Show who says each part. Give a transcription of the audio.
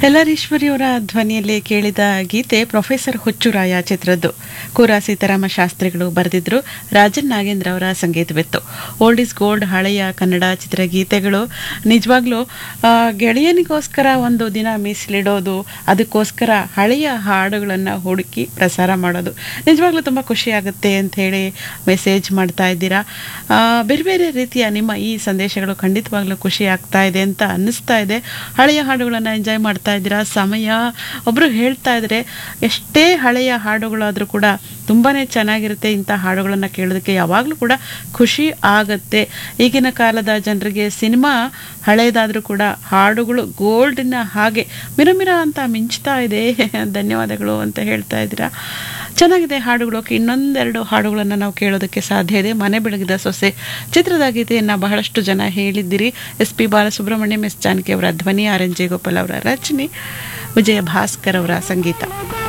Speaker 1: ಎಲ್ಲರೀಶ್ವರಿ ಅವರ ಧ್ವನಿಯಲ್ಲಿ ಕೇಳಿದ ಗೀತೆ ಪ್ರೊಫೆಸರ್ ಹುಚ್ಚುರಾಯ ಚಿತ್ರದ್ದು ಕೂರ ಸೀತಾರಾಮ ಶಾಸ್ತ್ರಿಗಳು ಬರೆದಿದ್ರು ರಾಜನ್ ನಾಗೇಂದ್ರ ಅವರ ಸಂಗೀತವಿತ್ತು ಓಲ್ಡ್ ಇಸ್ ಗೋಲ್ಡ್ ಹಳೆಯ ಕನ್ನಡ ಚಿತ್ರಗೀತೆಗಳು ನಿಜವಾಗ್ಲೂ ಆ, ಗೆಳೆಯನಿಗೋಸ್ಕರ ಒಂದು ದಿನ ಮೀಸಲಿಡೋದು ಅದಕ್ಕೋಸ್ಕರ ಹಳೆಯ ಹಾಡುಗಳನ್ನು ಹುಡುಕಿ ಪ್ರಸಾರ ಮಾಡೋದು ನಿಜವಾಗ್ಲೂ ತುಂಬ ಖುಷಿ ಆಗುತ್ತೆ ಅಂತ ಹೇಳಿ ಮೆಸೇಜ್ ಮಾಡ್ತಾ ಇದ್ದೀರಾ ಆ, ಬೇರೆ ಬೇರೆ ರೀತಿಯ ನಿಮ್ಮ ಈ ಸಂದೇಶಗಳು ಖಂಡಿತವಾಗ್ಲೂ ಖುಷಿ ಆಗ್ತಾ ಇದೆ ಅಂತ ಅನ್ನಿಸ್ತಾ ಇದೆ ಹಳೆಯ ಹಾಡುಗಳನ್ನು ಎಂಜಾಯ್ ಮಾಡ್ತಾ ಇದ್ದೀರಾ ಸಮಯ ಒಬ್ಬರು ಹೇಳ್ತಾ ಇದ್ರೆ ಎಷ್ಟೇ ಹಳೆಯ ಹಾಡುಗಳಾದರೂ ಕೂಡ ತುಂಬಾ ಚೆನ್ನಾಗಿರುತ್ತೆ ಇಂಥ ಹಾಡುಗಳನ್ನು ಕೇಳೋದಕ್ಕೆ ಯಾವಾಗಲೂ ಕೂಡ ಖುಷಿ ಆಗುತ್ತೆ ಈಗಿನ ಕಾಲದ ಜನರಿಗೆ ಸಿನಿಮಾ ಹಳೆಯದಾದರೂ ಕೂಡ ಹಾಡುಗಳು ಗೋಲ್ಡಿನ ಹಾಗೆ ಮಿರಮಿರ ಅಂತ ಮಿಂಚ್ತಾ ಇದೆ ಧನ್ಯವಾದಗಳು ಅಂತ ಹೇಳ್ತಾ ಇದ್ದೀರಾ ಚೆನ್ನಾಗಿದೆ ಹಾಡುಗಳು ಓಕೆ ಇನ್ನೊಂದೆರಡು ಹಾಡುಗಳನ್ನು ನಾವು ಕೇಳೋದಕ್ಕೆ ಸಾಧ್ಯ ಇದೆ ಮನೆ ಬೆಳಗಿದ ಸೊಸೆ ಚಿತ್ರದ ಗೀತೆಯನ್ನು ಬಹಳಷ್ಟು ಜನ ಹೇಳಿದ್ದೀರಿ S P Balasubrahmanyam S Janaki ಅವರ ಧ್ವನಿ ಆರ್ ಎನ್ ಜಯಗೋಪಾಲ್ ಅವರ ರಚನೆ ವಿಜಯ ಭಾಸ್ಕರ್ ಅವರ ಸಂಗೀತ